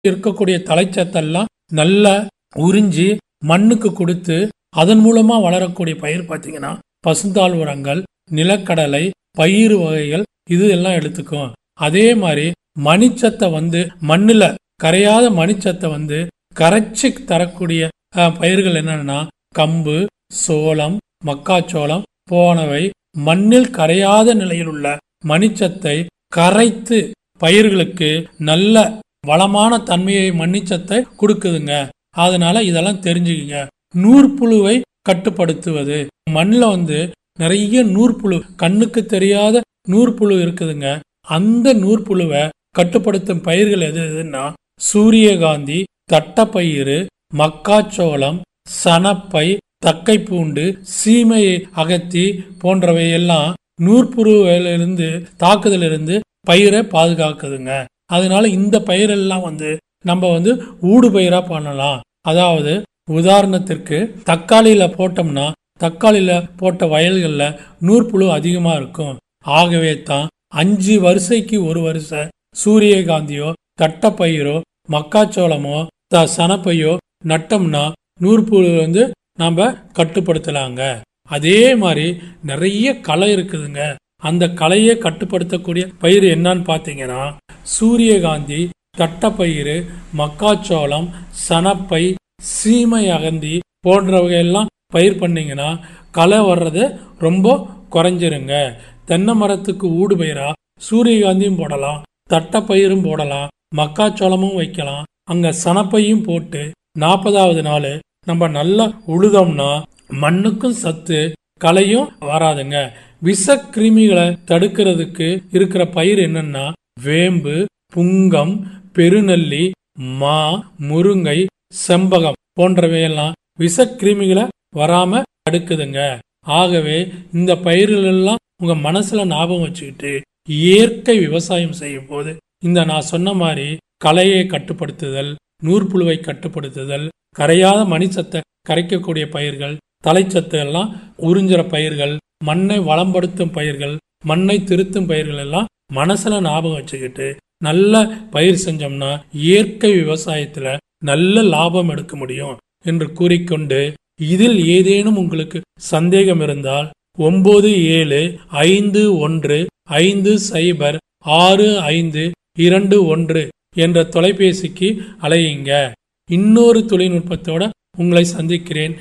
இருக்கக்கூடிய தலைச்சத்தெல்லாம் நல்லா உறிஞ்சி மண்ணுக்கு கொடுத்து அதன் மூலமா வளரக்கூடிய பயிர் பார்த்தீங்கன்னா பசுந்தாள் உரங்கள் நிலக்கடலை பயிர் வகைகள் இது எல்லாம் எடுத்துக்கும் அதே மாதிரி மணிச்சத்தை வந்து மண்ணுல கரையாத மணிச்சத்தை வந்து கரைச்சி தரக்கூடிய அஹ், பயிர்கள் என்னன்னா கம்பு சோளம் மக்காச்சோளம் போனவை மண்ணில் கரையாத நிலையில் உள்ள மணிச்சத்தை கரைத்து பயிர்களுக்கு நல்ல வளமான தன்மையை மண்ணிச்சத்தை கொடுக்குதுங்க அதனால இதெல்லாம் தெரிஞ்சுக்கங்க நூற்புழுவை கட்டுப்படுத்துவது மண்ணில் வந்து நிறைய நூற்புழு கண்ணுக்கு தெரியாத நூற்புழு இருக்குதுங்க அந்த நூற்புழுவை கட்டுப்படுத்தும் பயிர்கள் எது எதுன்னா சூரியகாந்தி தட்டப்பயிறு மக்காச்சோளம் சனப்பை தக்கைப்பூண்டு சீமை அகத்தி போன்றவை எல்லாம் நூற்புழுவிலிருந்து தாக்குதலிருந்து பயிரை பாதுகாக்குதுங்க அதனால இந்த பயிரெல்லாம் வந்து நம்ம வந்து ஊடு பயிரா பண்ணலாம் அதாவது உதாரணத்திற்கு தக்காளியில போட்டோம்னா தக்காளியில போட்ட வயல்கள்ல நூற்புழு அதிகமா இருக்கும் ஆகவே தான் அஞ்சு வரிசைக்கு ஒரு வருஷம் சூரியகாந்தியோ தட்டப்பயிரோ மக்காச்சோளமோ த சனப்பையோ நட்டோம்னா நூற்புழு வந்து நாம கட்டுப்படுத்தலாங்க அதே மாதிரி நிறைய களை இருக்குதுங்க அந்த களையை கட்டுப்படுத்தக்கூடிய பயிர் என்னன்னு பார்த்தீங்கன்னா சூரியகாந்தி தட்டப்பயிறு மக்காச்சோளம் சனப்பை சீமை அகந்தி போன்றவங்க எல்லாம் பயிர் பண்ணீங்கன்னா களை வர்றது ரொம்ப குறைஞ்சிருங்க தென்னை மரத்துக்கு ஊடு பயிரா சூரியகாந்தியும் போடலாம் தட்டப்பயிரும் போடலாம் மக்காச்சோளமும் வைக்கலாம் அங்க சனப்பையும் போட்டு நாற்பதாவது நாள் நம்ம நல்லா உழுதோம்னா மண்ணுக்கும் சத்து களையும் வராதுங்க விஷ கிருமிகளை தடுக்கிறதுக்கு இருக்கிற பயிர் என்னன்னா வேம்பு புங்கம் பெருநெல்லி மா முருங்கை செம்பகம் போன்றவையெல்லாம் விஷ கிருமிகளை வராம தடுக்குதுங்க ஆகவே இந்த பயிர்கள் எல்லாம் உங்க மனசுல ஞாபகம் வச்சுக்கிட்டு இயற்கை விவசாயம் செய்யும் போது இந்த நான் சொன்ன மாதிரி களையை கட்டுப்படுத்துதல் நூற்புழுவை கட்டுப்படுத்துதல் கரையாத மணிச்சத்தை கரைக்கக்கூடிய பயிர்கள் தலைச்சத்து எல்லாம் உறிஞ்சுற பயிர்கள் மண்ணை வளம்படுத்தும் பயிர்கள் மண்ணை திருத்தும் பயிர்கள் எல்லாம் மனசுல ஞாபகம் வச்சுக்கிட்டு நல்ல பயிர் செஞ்சோம்னா இயற்கை விவசாயத்துல நல்ல லாபம் எடுக்க முடியும் என்று கூறிக்கொண்டு இதில் ஏதேனும் உங்களுக்கு சந்தேகம் இருந்தால் ஒன்பது ஏழு ஐந்து ஒன்று ஐந்து சைபர் ஆறு ஐந்து இரண்டு ஒன்று என்ற தொலைபேசிக்கு அலையுங்க இன்னொரு தொழில்நுட்பத்தோட உங்களை சந்திக்கிறேன்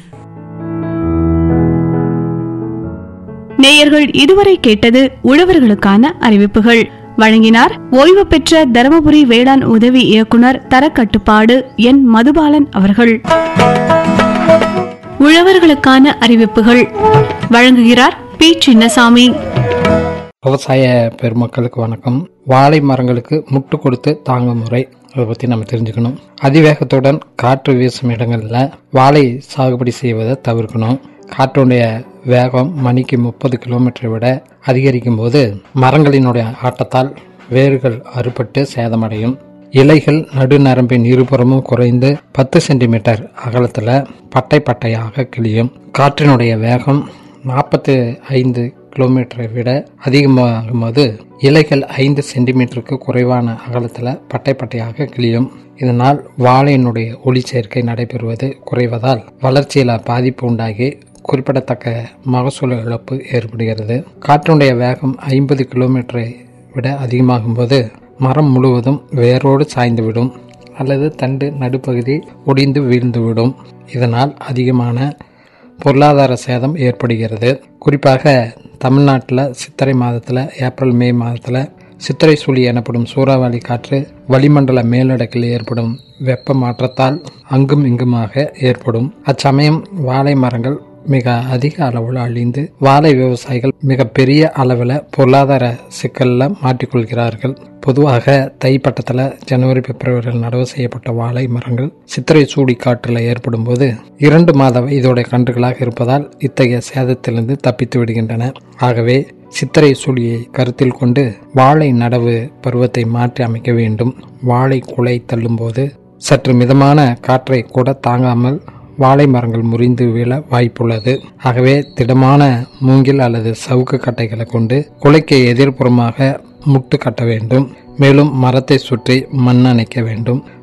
நேயர்கள் இதுவரை கேட்டது உழவர்களுக்கான அறிவிப்புகள் வழங்கினார் ஓய்வு பெற்ற தருமபுரி வேளாண் உதவி இயக்குனர் தரக்கட்டுப்பாடு என் மதுபாலன் அவர்கள் உழவர்களுக்கான அறிவிப்புகள் வழங்குகிறார் பி சின்னசாமி விவசாய பெருமக்களுக்கு வணக்கம் வாழை மரங்களுக்கு முட்டு கொடுத்து தாங்கும் முறை அதை பற்றி நம்ம தெரிஞ்சுக்கணும் அதிவேகத்துடன் காற்று வீசும் இடங்களில் வாழை சாகுபடி செய்வதை தவிர்க்கணும் காற்றுடைய வேகம் மணிக்கு முப்பது கிலோமீட்டரை விட அதிகரிக்கும் போது மரங்களினுடைய ஆட்டத்தால் வேர்கள் அறுபட்டு சேதமடையும் இலைகள் நடுநரம்பின் இருபுறமும் குறைந்து பத்து சென்டிமீட்டர் அகலத்தில் பட்டை பட்டையாக கிளியும் காற்றினுடைய வேகம் நாற்பத்தி ஐந்து கிலோமீட்டரை விட அதிகமாகும் போது இலைகள் ஐந்து சென்டிமீட்டருக்கு குறைவான அகலத்தில் பட்டை பட்டையாக கிளியும் இதனால் வாழையினுடைய ஒளி சேர்க்கை நடைபெறுவது குறைவதால் வளர்ச்சியில் பாதிப்பு உண்டாகி குறிப்பிடத்தக்க மகசூல் இழப்பு ஏற்படுகிறது காற்றினுடைய வேகம் ஐம்பது கிலோமீட்டரை விட அதிகமாகும் போது மரம் முழுவதும் வேரோடு சாய்ந்துவிடும் அல்லது தண்டு நடுப்பகுதி ஒடிந்து வீழ்ந்துவிடும் இதனால் அதிகமான பொருளாதார சேதம் ஏற்படுகிறது குறிப்பாக தமிழ்நாட்டில் சித்திரை மாதத்தில் ஏப்ரல் மே மாதத்தில் சித்திரை சுழி எனப்படும் சூறாவளி காற்று வளிமண்டல மேலடுக்கில் ஏற்படும் வெப்ப மாற்றத்தால் அங்கும் இங்குமாக ஏற்படும் அச்சமயம் வாழை மரங்கள் மிக அதிக அளவில் அழிந்து வாழை விவசாயிகள் மிக பெரிய அளவில் பொருளாதார சிக்கலில் மாட்டிக்கொள்கிறார்கள் பொதுவாக தை பட்டத்தில் ஜனவரி பிப்ரவரியில் நடவு செய்யப்பட்ட வாழை மரங்கள் சித்திரை சூடி காற்றில் ஏற்படும் போது இரண்டு மாத இதோடைய கன்றுகளாக இருப்பதால் இத்தகைய சேதத்திலிருந்து தப்பித்து விடுகின்றன ஆகவே சித்திரை சூழியை கருத்தில் கொண்டு வாழை நடவு பருவத்தை மாற்றி அமைக்க வேண்டும் வாழை குலை தள்ளும்போது சற்று மிதமான காற்றை கூட தாங்காமல் வாழை மரங்கள் முறிந்து வீழ வாய்ப்புள்ளது ஆகவே திடமான மூங்கில் அல்லது சவுக்கு கட்டைகளை கொண்டு குலைக்கு எதிர்ப்புறமாக முட்டு கட்ட வேண்டும் மேலும் மரத்தை சுற்றி மண் அணைக்க வேண்டும்